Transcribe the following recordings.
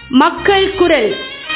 மக்கள் குரல்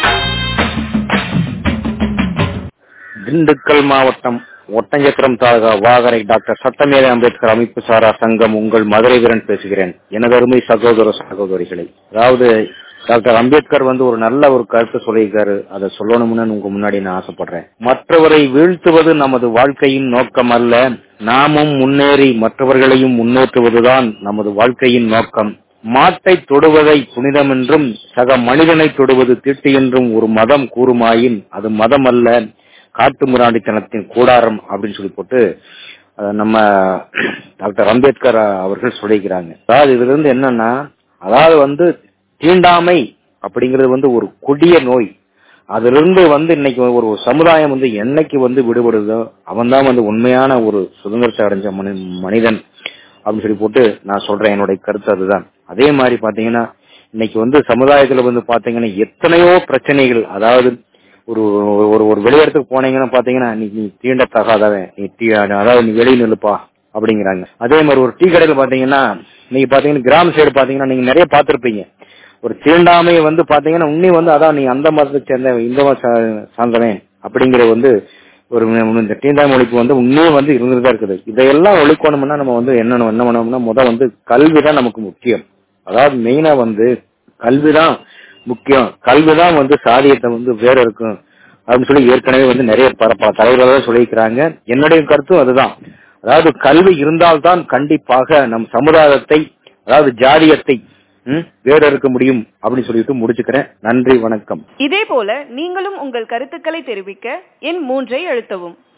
திண்டுக்கல் மாவட்டம் ஒட்டஞ்சத்திரம் தாலுகா வாகரை டாக்டர் சட்டமேதை அம்பேத்கர் அமைப்பு சாரா சங்கம் உங்கள் மதுரை வீரன் பேசுகிறேன் எனது அருமை சகோதர சகோதரிகளை அதாவது டாக்டர் அம்பேத்கர் வந்து ஒரு நல்ல ஒரு கருத்து சொல்லியிருக்காரு அதை சொல்லணும்னு உங்க முன்னாடி நான் ஆசைப்படுறேன் மற்றவரை வீழ்த்துவது நமது வாழ்க்கையின் நோக்கம் அல்ல நாமும் முன்னேறி மற்றவர்களையும் முன்னேற்றுவதுதான் நமது வாழ்க்கையின் நோக்கம் மாட்டை தொடுவதை புனிதம் என்றும் சக மனிதனை தொடுவது தீட்டு என்றும் ஒரு மதம் கூறுமாயின் அது மதம் அல்ல காட்டு முராண்டித்தனத்தின் கூடாரம் அப்படின்னு சொல்லி போட்டு அஹ், நம்ம டாக்டர் அம்பேத்கர் அவர்கள் சொல்லிக்கிறாங்க அதாவது இதுல இருந்து என்னன்னா அதாவது வந்து தீண்டாமை அப்படிங்கிறது வந்து ஒரு கொடிய நோய் அதிலிருந்து வந்து இன்னைக்கு ஒரு ஒரு சமுதாயம் வந்து என்னைக்கு வந்து விடுபடுதோ அவன் தான் வந்து உண்மையான ஒரு சுதந்திரத்தை அடைஞ்ச மனி மனிதன் அப்படின்னு சொல்லி போட்டு நான் சொல்றேன் என்னுடைய கருத்து அதுதான் அதே மாதிரி பாத்தீங்கன்னா இன்னைக்கு வந்து சமுதாயத்துல வந்து பாத்தீங்கன்னா எத்தனையோ பிரச்சனைகள் அதாவது ஒரு ஒரு ஒரு வெளியிடத்துக்கு போனீங்கன்னா பாத்தீங்கன்னா நீ நீ தீண்டத்தகாதவன் நீ தீ- அதாவது நீ வெளியே நில்லுப்பா அப்படிங்கிறாங்க அதே மாதிரி ஒரு டீ கடையில பாத்தீங்கன்னா நீங்க பாத்தீங்கன்னா கிராம சைடு பாத்தீங்கன்னா நீங்க நிறைய பார்த்திருப்பீங்க ஒரு தீண்டாமையை வந்து பாத்தீங்கன்னா உன்னி வந்து அதான் நீ அந்த மதத்தை சேர்ந்தவன் இந்த மதம் சா- சார்ந்தவன் அப்படிங்கிற வந்து ஒரு ம- இந்த தீண்டாமை ஒழிப்பு வந்து உண்மையும் வந்து இருந்துட்டு தான் இருக்குது இதையெல்லாம் ஒழிக்கணும்னா நம்ம வந்து என்ன என்ன பண்ணணும்னா முத வந்து கல்வி தான் நமக்கு முக்கியம் அதாவது மெயினா வந்து கல்விதான் முக்கியம் கல்விதான் வந்து சாதியத்தை வந்து வேற இருக்கும் அப்படின்னு சொல்லி ஏற்கனவே வந்து நிறைய பல பல தலைவர்கள் சொல்லியிருக்கிறாங்க என்னுடைய கருத்தும் அதுதான் அதாவது கல்வி இருந்தால்தான் கண்டிப்பாக நம் சமுதாயத்தை அதாவது ஜாதியத்தை ம், வேற இருக்க முடியும் அப்படின்னு சொல்லிட்டு முடிச்சுக்கிறேன் நன்றி வணக்கம் இதே போல நீங்களும் உங்கள் கருத்துக்களை தெரிவிக்க எண் மூன்றை அழுத்தவும்